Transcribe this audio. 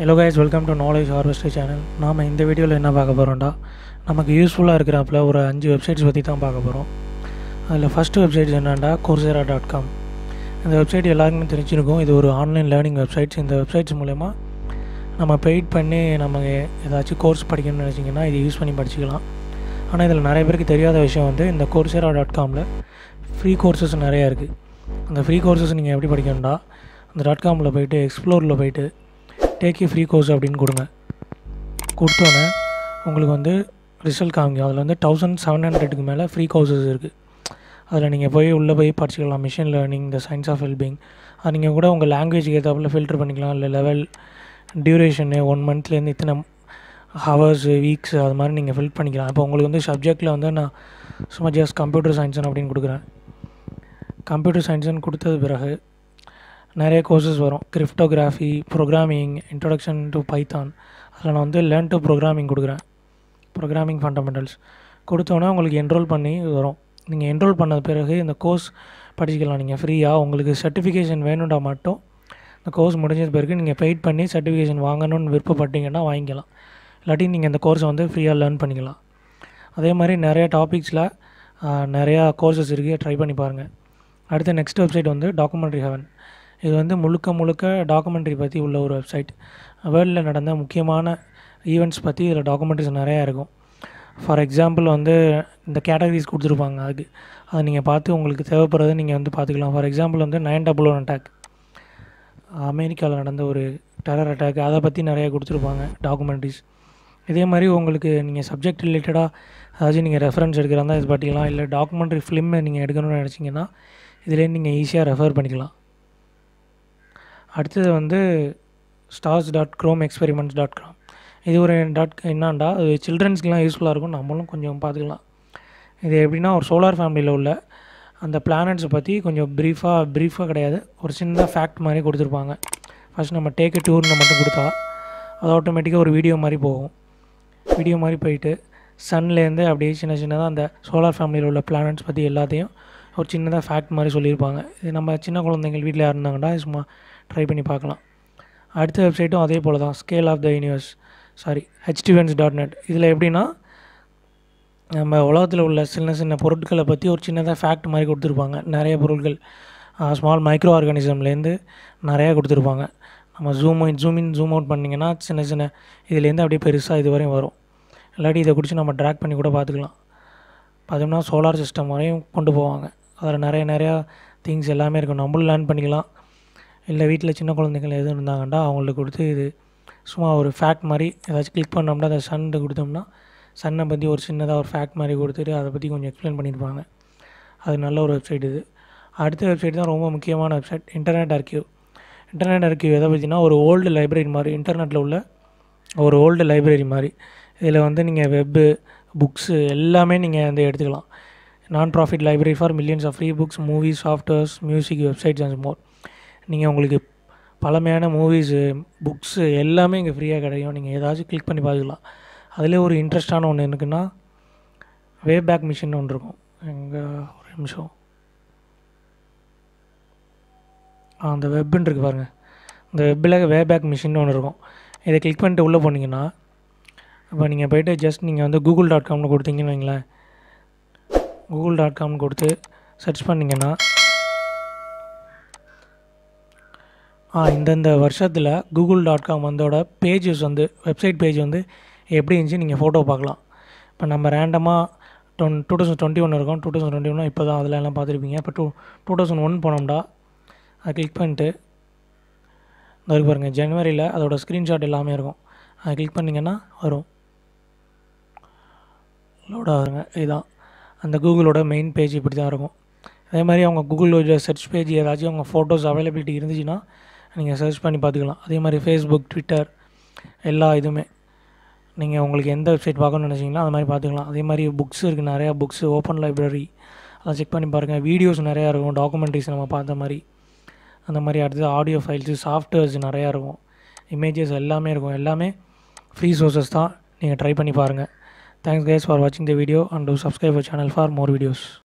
hello guys welcome to knowledge harvester channel நாம் இந்த வீடியோவில் என்ன பார்க்க போகிறோம்டா நமக்கு யூஸ்ஃபுல்லாக இருக்கிறாப்புல ஒரு அஞ்சு வெப்சைட்ஸ் பற்றி தான் பார்க்க போகிறோம் அதில் ஃபஸ்ட்டு வெப்சைட்ஸ் என்னென்னா கோர்சேரா டாட் காம் இந்த வெப்சைட் எல்லாருக்குமே தெரிஞ்சிருக்கும் இது ஒரு ஆன்லைன் லேர்னிங் வெப்சைட்ஸ் இந்த வெப்சைட்ஸ் மூலயமா நம்ம பெய்ட் பண்ணி நம்ம ஏதாச்சும் கோர்ஸ் படிக்கணும்னு நினச்சிங்கன்னா இது யூஸ் பண்ணி படிச்சுக்கலாம் ஆனால் இதில் நிறைய பேருக்கு தெரியாத விஷயம் வந்து இந்த கோர்சேரா டாட் காமில் ஃப்ரீ கோர்சஸ் நிறையா இருக்குது அந்த ஃப்ரீ கோர்சஸ் நீங்கள் எப்படி படிக்கணும்டா அந்த டாட் காமில் போயிட்டு எக்ஸ்ப்ளோரில் போயிட்டு டேக் ஃப்ரீ கோர்ஸ் அப்படின்னு கொடுங்க கொடுத்தோன்னே உங்களுக்கு வந்து ரிசல்ட் காமிக்கும் அதில் வந்து தௌசண்ட் செவன் ஹண்ட்ரடுக்கு மேலே ஃப்ரீ கோர்சஸ் இருக்குது அதில் நீங்கள் போய் உள்ளே போய் படிச்சுக்கலாம் மிஷின் லேர்னிங் இந்த சயின்ஸ் ஆஃப் வெல்பிங் அது நீங்கள் கூட உங்கள் லாங்குவேஜுக்கு ஏற்றாப்புல ஃபில்டர் பண்ணிக்கலாம் இல்லை லெவல் டியூரேஷனு ஒன் மந்த்லேருந்து இத்தனை ஹவர்ஸு வீக்ஸ் அது மாதிரி நீங்கள் ஃபில் பண்ணிக்கலாம் இப்போ உங்களுக்கு வந்து சப்ஜெக்டில் வந்து நான் சும்மா ஜஸ்ட் கம்ப்யூட்டர் சயின்ஸ்னு அப்படின்னு கொடுக்குறேன் கம்ப்யூட்டர் சயின்ஸ்னு கொடுத்தது பிறகு நிறைய கோர்சஸ் வரும் cryptography programming introduction to Python அதில் நான் வந்து லேர்ன் டு ப்ரோக்ராமிங் கொடுக்குறேன் ப்ரோக்ராமிங் ஃபண்டமெண்டல்ஸ் கொடுத்தோன்னே உங்களுக்கு என்ரோல் பண்ணி வரும் நீங்கள் என்ரோல் பண்ண பிறகு இந்த கோர்ஸ் படிச்சுக்கலாம் நீங்கள் ஃப்ரீயாக உங்களுக்கு சர்டிஃபிகேஷன் வேணுண்டா மட்டும் இந்த கோர்ஸ் முடிஞ்சது பிறகு நீங்கள் பெய்ட் பண்ணி சர்டிஃபிகேஷன் வாங்கணும்னு விருப்பப்பட்டீங்கன்னா வாங்கிக்கலாம் இல்லாட்டி நீங்கள் இந்த கோர்ஸை வந்து ஃப்ரீயாக லேர்ன் பண்ணிக்கலாம் அதே மாதிரி நிறைய டாபிக்ஸில் நிறையா கோர்சஸ் இருக்குது ட்ரை பண்ணி பாருங்கள் அடுத்த நெக்ஸ்ட் வெப்சைட் வந்து டாக்குமெண்ட்ரி ஹெவன் இது வந்து முழுக்க முழுக்க டாக்குமெண்ட்ரி பற்றி உள்ள ஒரு வெப்சைட் வேர்ல்டில் நடந்த முக்கியமான ஈவெண்ட்ஸ் பற்றி இதில் டாக்குமெண்ட்ரிஸ் நிறையா இருக்கும் ஃபார் எக்ஸாம்பிள் வந்து இந்த கேட்டகரிஸ் கொடுத்துருப்பாங்க அதுக்கு அதை நீங்கள் பார்த்து உங்களுக்கு தேவைப்படுறதை நீங்கள் வந்து பார்த்துக்கலாம் ஃபார் எக்ஸாம்பிள் வந்து நைன் டபுள் ஒன் அட்டாக் அமெரிக்காவில் நடந்த ஒரு டெரர் அட்டாக் அதை பற்றி நிறையா கொடுத்துருப்பாங்க டாக்குமெண்ட்ரிஸ் இதே மாதிரி உங்களுக்கு நீங்கள் சப்ஜெக்ட் ரிலேட்டடாக அதாச்சும் நீங்கள் ரெஃபரன்ஸ் எடுக்கிறதா இது படிக்கலாம் இல்லை டாக்குமெண்ட்ரி ஃபிலிம் நீங்கள் எடுக்கணும்னு நினச்சிங்கன்னா இதிலே நீங்கள் ஈஸியாக ரெஃபர் பண்ணிக்கலாம் அடுத்தது வந்து stars dot Chrome experiments dot com இது ஒரு டாட் என்னான்டா அது சில்ட்ரன்ஸ்க்குலாம் யூஸ்ஃபுல்லாக இருக்கும் நம்மளும் கொஞ்சம் பார்த்துக்கலாம் இது எப்படின்னா ஒரு சோலார் ஃபேமிலியில் உள்ள அந்த பிளானட்ஸை பற்றி கொஞ்சம் ப்ரீஃபாக ப்ரீஃபாக கிடையாது ஒரு சின்ன ஃபேக்ட் மாதிரி கொடுத்துருப்பாங்க ஃபஸ்ட் நம்ம டேக் டூர்னு மட்டும் கொடுத்தா அது ஆட்டோமேட்டிக்காக ஒரு வீடியோ மாதிரி போகும் வீடியோ மாதிரி போயிட்டு சன்லேருந்து அப்படியே சின்ன சின்னதாக அந்த சோலார் ஃபேமிலியில் உள்ள பிளானட்ஸ் பற்றி எல்லாத்தையும் ஒரு சின்னதாக ஃபேக்ட் மாதிரி சொல்லியிருப்பாங்க இது நம்ம சின்ன குழந்தைங்கள் வீட்டில் இருந்தாங்கன்னா சும்மா ட்ரை பண்ணி பார்க்கலாம் அடுத்த வெப்சைட்டும் அதே போல் தான் scale of the universe sorry htwins dot net இதில் எப்படின்னா நம்ம உலகத்தில் உள்ள சின்ன சின்ன பொருட்களை பற்றி ஒரு சின்னதாக ஃபேக்ட் மாதிரி கொடுத்துருப்பாங்க நிறைய பொருட்கள் ஸ்மால் மைக்ரோ ஆர்கானிசம்லேருந்து நிறையா கொடுத்துருப்பாங்க நம்ம zoom in zoom in zoom out பண்ணிங்கன்னா சின்ன சின்ன இதுலேருந்து அப்படியே பெருசாக இது வரையும் வரும் இல்லாட்டி இதை குடிச்சு நம்ம ட்ராக் பண்ணி கூட பார்த்துக்கலாம் பார்த்தோம்னா சோலார் சிஸ்டம் வரையும் கொண்டு போவாங்க அதில் நிறைய நிறையா திங்ஸ் எல்லாமே இருக்கும் நம்மளும் லேர்ன் பண்ணிக்கலாம் இல்லை வீட்டில் சின்ன குழந்தைகள் எதுவும் இருந்தாங்கண்டா அவங்களுக்கு கொடுத்து இது சும்மா ஒரு ஃபேக்ட் மாதிரி ஏதாச்சும் கிளிக் பண்ணோம்னா அதை சன்னு கொடுத்தோம்னா சன்னை பற்றி ஒரு சின்னதாக ஒரு ஃபேக்ட் மாதிரி கொடுத்துட்டு அதை பற்றி கொஞ்சம் எக்ஸ்பிளைன் பண்ணியிருப்பாங்க அது நல்ல ஒரு வெப்சைட் இது அடுத்த வெப்சைட் தான் ரொம்ப முக்கியமான website internet archive internet archive எதை பற்றினா ஒரு ஓல்டு லைப்ரரி மாதிரி இன்டர்நெட்டில் உள்ள ஒரு ஓல்டு லைப்ரரி மாதிரி இதில் வந்து நீங்கள் வெப்பு புக்ஸு எல்லாமே நீங்கள் வந்து எடுத்துக்கலாம் non profit library for millions of free books movies softwares music websites and more நீங்கள் உங்களுக்கு பழமையான மூவிஸு புக்ஸு எல்லாமே இங்கே ஃப்ரீயாக கிடைக்கும் நீங்கள் ஏதாச்சும் கிளிக் பண்ணி பார்த்துக்கலாம் அதிலே ஒரு இன்ட்ரெஸ்டான ஒன்று இருக்குன்னா வே பேக் மிஷின் ஒன்று இருக்கும் எங்கே ஒரு நிமிஷம் அந்த வெப்புன்னு இருக்குது பாருங்கள் இந்த வெப்பில் வே பேக் மிஷின் ஒன்று இருக்கும் இதை கிளிக் பண்ணிட்டு உள்ளே போனீங்கன்னா இப்போ நீங்கள் போய்ட்டு ஜஸ்ட் நீங்கள் வந்து கூகுள் டாட் காம்னு கொடுத்தீங்கன்னு வைங்களேன் கூகுள் டாட் காம்னு கொடுத்து சர்ச் பண்ணிங்கன்னா ஆ இந்தந்த வருஷத்தில் கூகுள் டாட் காம் வந்தோட பேஜஸ் வந்து வெப்சைட் பேஜ் வந்து எப்படி இருந்துச்சு நீங்கள் ஃபோட்டோ பார்க்கலாம் இப்போ நம்ம ரேண்டமாக டொன் டூ தௌசண்ட் டுவெண்ட்டி ஒன் இருக்கும் டூ தௌசண்ட் டுவெண்ட்டி ஒன் இப்போ தான் அதில் எல்லாம் பார்த்துருப்பீங்க இப்போ டூ டூ தௌசண்ட் ஒன் போனோம்டா அதை கிளிக் பண்ணிட்டு இந்த பாருங்கள் ஜனவரியில் அதோட ஸ்க்ரீன்ஷாட் எல்லாமே இருக்கும் அதை கிளிக் பண்ணிங்கன்னா வரும் லோட் ஆகுங்க இதுதான் அந்த கூகுளோட மெயின் பேஜ் இப்படி தான் இருக்கும் அதே மாதிரி அவங்க கூகுளோட சர்ச் பேஜ் ஏதாச்சும் அவங்க ஃபோட்டோஸ் அவைலபிலிட்டி இருந்துச்சுன்னா நீங்கள் சர்ச் பண்ணி பார்த்துக்கலாம் அதே மாதிரி ஃபேஸ்புக் ட்விட்டர் எல்லா இதுவுமே நீங்கள் உங்களுக்கு எந்த வெப்சைட் பார்க்கணும்னு நினச்சிங்களோ அது மாதிரி பார்த்துக்கலாம் அதே மாதிரி புக்ஸ் இருக்குது நிறையா புக்ஸ் ஓப்பன் லைப்ரரி அதெல்லாம் செக் பண்ணி பாருங்கள் வீடியோஸ் நிறையா இருக்கும் டாக்குமெண்ட்ரிஸ் நம்ம பார்த்த மாதிரி அந்த மாதிரி அடுத்தது ஆடியோ ஃபைல்ஸு சாஃப்ட்வேர்ஸ் நிறையா இருக்கும் இமேஜஸ் எல்லாமே இருக்கும் எல்லாமே ஃப்ரீ சோர்சஸ் தான் நீங்கள் ட்ரை பண்ணி பாருங்கள் தேங்க்ஸ் கைஸ் ஃபார் வாட்சிங் the video and do subscribe channel for more videos